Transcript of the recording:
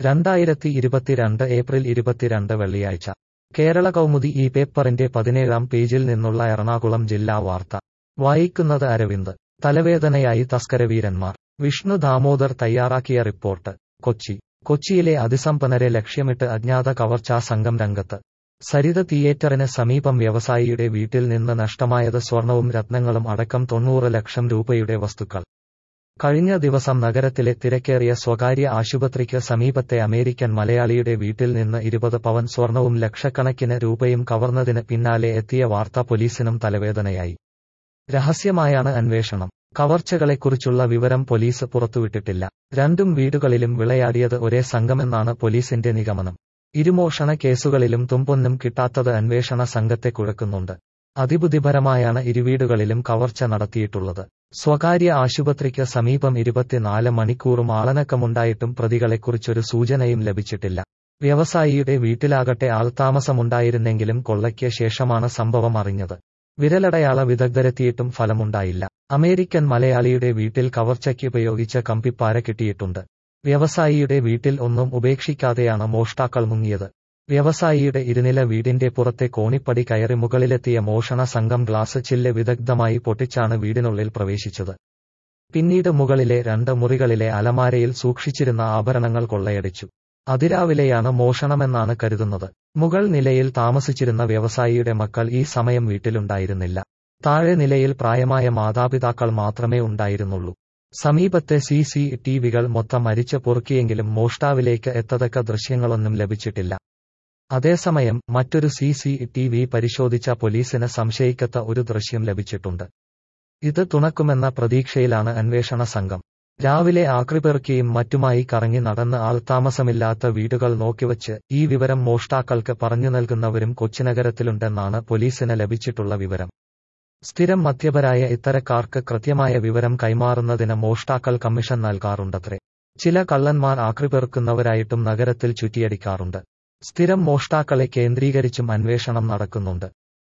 രണ്ടായിരത്തി ഇരുപത്തിരണ്ട് ഏപ്രിൽ ഇരുപത്തിരണ്ട് വെള്ളിയാഴ്ച കേരള കൗമുദി ഈ പേപ്പറിന്റെ പതിനേഴാം പേജിൽ നിന്നുള്ള എറണാകുളം ജില്ലാ വാർത്ത വായിക്കുന്നത് അരവിന്ദ് തലവേദനയായി തസ്കരവീരന്മാർ വിഷ്ണു ദാമോദർ തയ്യാറാക്കിയ റിപ്പോർട്ട് കൊച്ചി കൊച്ചിയിലെ അതിസമ്പന്നരെ ലക്ഷ്യമിട്ട് അജ്ഞാത കവർച്ചാ സംഘം രംഗത്ത് സരിത തിയേറ്ററിന് സമീപം വ്യവസായിയുടെ വീട്ടിൽ നിന്ന് നഷ്ടമായത് സ്വർണവും രത്നങ്ങളും അടക്കം തൊണ്ണൂറ് ലക്ഷം രൂപയുടെ വസ്തുക്കൾ കഴിഞ്ഞ ദിവസം നഗരത്തിലെ തിരക്കേറിയ സ്വകാര്യ ആശുപത്രിക്ക് സമീപത്തെ അമേരിക്കൻ മലയാളിയുടെ വീട്ടിൽ നിന്ന് ഇരുപത് പവൻ സ്വർണവും ലക്ഷക്കണക്കിന് രൂപയും കവർന്നതിന് പിന്നാലെ എത്തിയ വാർത്ത പോലീസിനും തലവേദനയായി രഹസ്യമായാണ് അന്വേഷണം കവർച്ചകളെക്കുറിച്ചുള്ള വിവരം പോലീസ് പുറത്തുവിട്ടിട്ടില്ല രണ്ടും വീടുകളിലും വിളയാടിയത് ഒരേ സംഘമെന്നാണ് പോലീസിന്റെ നിഗമനം ഇരുമോഷണ കേസുകളിലും തുമ്പൊന്നും കിട്ടാത്തത് അന്വേഷണ സംഘത്തെ കുഴക്കുന്നുണ്ട് അതിബുദ്ധിപരമായാണ് ഇരുവീടുകളിലും കവർച്ച നടത്തിയിട്ടുള്ളത് സ്വകാര്യ ആശുപത്രിക്ക് സമീപം ഇരുപത്തിനാല് മണിക്കൂറും ആളനക്കമുണ്ടായിട്ടും പ്രതികളെക്കുറിച്ചൊരു സൂചനയും ലഭിച്ചിട്ടില്ല വ്യവസായിയുടെ വീട്ടിലാകട്ടെ ആൾതാമസമുണ്ടായിരുന്നെങ്കിലും കൊള്ളയ്ക്ക് ശേഷമാണ് സംഭവം അറിഞ്ഞത് വിരലടയാള വിദഗ്ധരെത്തിയിട്ടും ഫലമുണ്ടായില്ല അമേരിക്കൻ മലയാളിയുടെ വീട്ടിൽ കവർച്ചയ്ക്ക് ഉപയോഗിച്ച കമ്പിപ്പാര കിട്ടിയിട്ടുണ്ട് വ്യവസായിയുടെ വീട്ടിൽ ഒന്നും ഉപേക്ഷിക്കാതെയാണ് മോഷ്ടാക്കൾ മുങ്ങിയത് വ്യവസായിയുടെ ഇരുനില വീടിന്റെ പുറത്തെ കോണിപ്പടി കയറി മുകളിലെത്തിയ മോഷണ സംഘം ഗ്ലാസ് ചില്ല് വിദഗ്ധമായി പൊട്ടിച്ചാണ് വീടിനുള്ളിൽ പ്രവേശിച്ചത് പിന്നീട് മുകളിലെ രണ്ട് മുറികളിലെ അലമാരയിൽ സൂക്ഷിച്ചിരുന്ന ആഭരണങ്ങൾ കൊള്ളയടിച്ചു അതിരാവിലെയാണ് മോഷണമെന്നാണ് കരുതുന്നത് മുകൾ നിലയിൽ താമസിച്ചിരുന്ന വ്യവസായിയുടെ മക്കൾ ഈ സമയം വീട്ടിലുണ്ടായിരുന്നില്ല താഴെ നിലയിൽ പ്രായമായ മാതാപിതാക്കൾ മാത്രമേ ഉണ്ടായിരുന്നുള്ളൂ സമീപത്തെ സി സി ടിവികൾ മൊത്തം അരിച്ച് പൊറുക്കിയെങ്കിലും മോഷ്ടാവിലേക്ക് എത്തതക്ക ദൃശ്യങ്ങളൊന്നും ലഭിച്ചിട്ടില്ല അതേസമയം മറ്റൊരു സി സി ടി വി പരിശോധിച്ച പോലീസിന് സംശയിക്കത്ത ഒരു ദൃശ്യം ലഭിച്ചിട്ടുണ്ട് ഇത് തുണക്കുമെന്ന പ്രതീക്ഷയിലാണ് അന്വേഷണ സംഘം രാവിലെ ആക്രിപെറുക്കിയും മറ്റുമായി കറങ്ങി നടന്ന് ആൾതാമസമില്ലാത്ത വീടുകൾ നോക്കിവച്ച് ഈ വിവരം മോഷ്ടാക്കൾക്ക് പറഞ്ഞു നൽകുന്നവരും കൊച്ചിനഗരത്തിലുണ്ടെന്നാണ് പോലീസിന് ലഭിച്ചിട്ടുള്ള വിവരം സ്ഥിരം മദ്യപരായ ഇത്തരക്കാർക്ക് കൃത്യമായ വിവരം കൈമാറുന്നതിന് മോഷ്ടാക്കൾ കമ്മീഷൻ നൽകാറുണ്ടത്രേ ചില കള്ളന്മാർ ആക്രിപെറുക്കുന്നവരായിട്ടും നഗരത്തിൽ ചുറ്റിയടിക്കാറുണ്ട് സ്ഥിരം മോഷ്ടാക്കളെ കേന്ദ്രീകരിച്ചും അന്വേഷണം നടക്കുന്നുണ്ട്